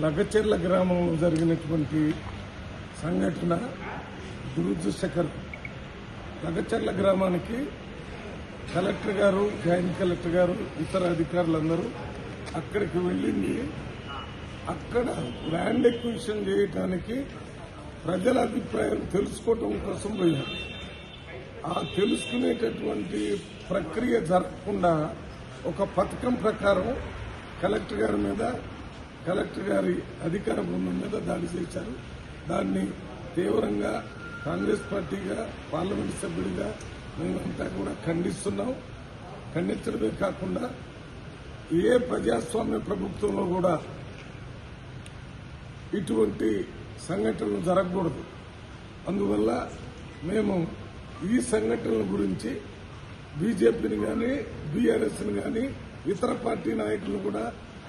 లగచెర్ల గ్రామంలో జరిగినటువంటి సంఘటన దురదృష్టకరం లగచెర్ల గ్రామానికి కలెక్టర్ గారు జాయింట్ కలెక్టర్ గారు ఇతర అధికారులందరూ అక్కడికి వెళ్ళింది అక్కడ ల్యాండ్ ఎక్విజిషన్ చేయడానికి ప్రజల అభిప్రాయం తెలుసుకోవటం కోసం పోయారు ఆ తెలుసుకునేటటువంటి ప్రక్రియ జరగకుండా ఒక పథకం ప్రకారం కలెక్టర్ గారి మీద కలెక్టర్ గారి అధికార బృందం మీద దాడి చేశారు దాన్ని తీవ్రంగా కాంగ్రెస్ పార్టీగా పార్లమెంట్ సభ్యుడిగా మేమంతా కూడా ఖండిస్తున్నాం ఖండించడమే కాకుండా ఏ ప్రజాస్వామ్య ప్రభుత్వంలో కూడా ఇటువంటి సంఘటనలు జరగకూడదు అందువల్ల మేము ఈ సంఘటనల గురించి బీజేపీని కానీ బీఆర్ఎస్ని కానీ ఇతర పార్టీ నాయకులు కూడా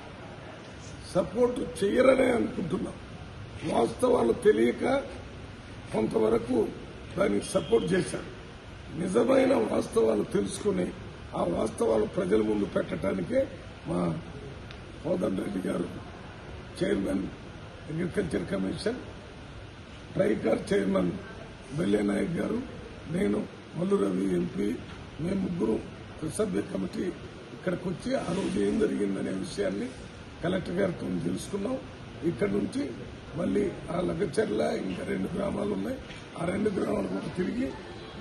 సపోర్ట్ చేయరనే అనుకుంటున్నాం వాస్తవాలు తెలియక కొంతవరకు దానికి సపోర్ట్ చేశారు నిజమైన వాస్తవాలు తెలుసుకుని ఆ వాస్తవాలు ప్రజల ముందు పెట్టడానికే మా కోదండ రెడ్డి గారు chairman agriculture commission TRICOR chairman Belle Nayak గారు నేను మల్లు రవి ఎంపీ మేము ముగ్గురు సభ్య కమిటీ ఇక్కడికి వచ్చి ఆ రోజు ఏం జరిగిందనే విషయాన్ని కలెక్టర్ గారితో తెలుసుకున్నాం ఇక్కడ నుంచి మళ్ళీ ఆ లగచర్ల ఇంకా రెండు గ్రామాలు ఉన్నాయి ఆ రెండు గ్రామాలు కూడా తిరిగి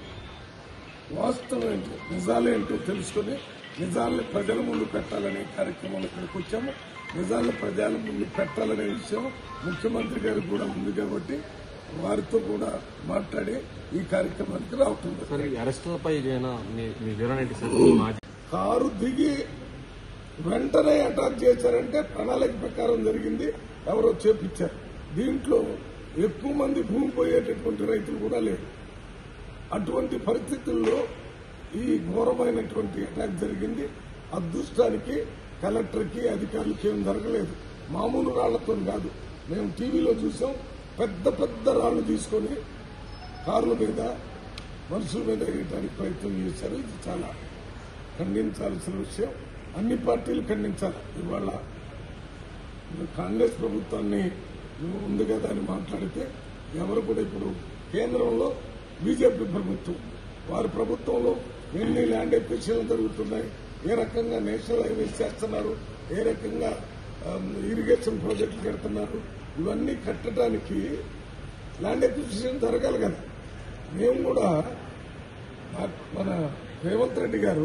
వాస్తవం ఏంటో నిజాలేంటో తెలుసుకుని నిజాలను ప్రజల ముందు పెట్టాలనే కార్యక్రమం ఇక్కడికి వచ్చాము నిజాలను ప్రజల ముందు పెట్టాలనే విషయం ముఖ్యమంత్రి గారికి కూడా ఉంది కాబట్టి వారితో కూడా మాట్లాడి ఈ కార్యక్రమానికి రావటం జరిగింది. సార్ ఈ అరెస్టులపై ఏమైనా మీ మీ వివరణ ఏంటి సార్ మాజీ కారు దిగి వెంటనే అటాక్ చేశారంటే ప్రణాళిక ప్రకారం జరిగింది ఎవరో చేపించారు దీంట్లో ఎక్కువ మంది భూమి పోయేటటువంటి రైతులు కూడా లేరు అటువంటి పరిస్థితుల్లో ఈ ఘోరమైనటువంటి అటాక్ జరిగింది అదృష్టానికి కలెక్టర్కి అధికారులకి ఏం జరగలేదు మామూలు రాళ్లతో కాదు మేము టీవీలో చూసాం పెద్ద పెద్ద రాళ్లు తీసుకొని కార్ల మీద మనుషుల మీద వేయడానికి ప్రయత్నం చేశారు ఇది చాలా ఖండించాల్సిన విషయం అన్ని పార్టీలు ఖండించాలి ఇవాళ ఇప్పుడు కాంగ్రెస్ ప్రభుత్వాన్ని నువ్వు ఉంది కదా అని మాట్లాడితే ఎవరు కూడా ఇప్పుడు కేంద్రంలో బీజేపీ ప్రభుత్వం వారి ప్రభుత్వంలో ఎన్ని ల్యాండ్ ఎక్విజిషన్లు జరుగుతున్నాయి ఏ రకంగా నేషనల్ హైవేస్ చేస్తున్నారు ఏ రకంగా ఆమ్, ఇరిగేషన్ ప్రాజెక్టులు కడుతున్నారు ఇవన్నీ కట్టడానికి ల్యాండ్ ఎక్విజిషన్ జరగాలి కదా మేము కూడా మన రేవంత్ రెడ్డి గారు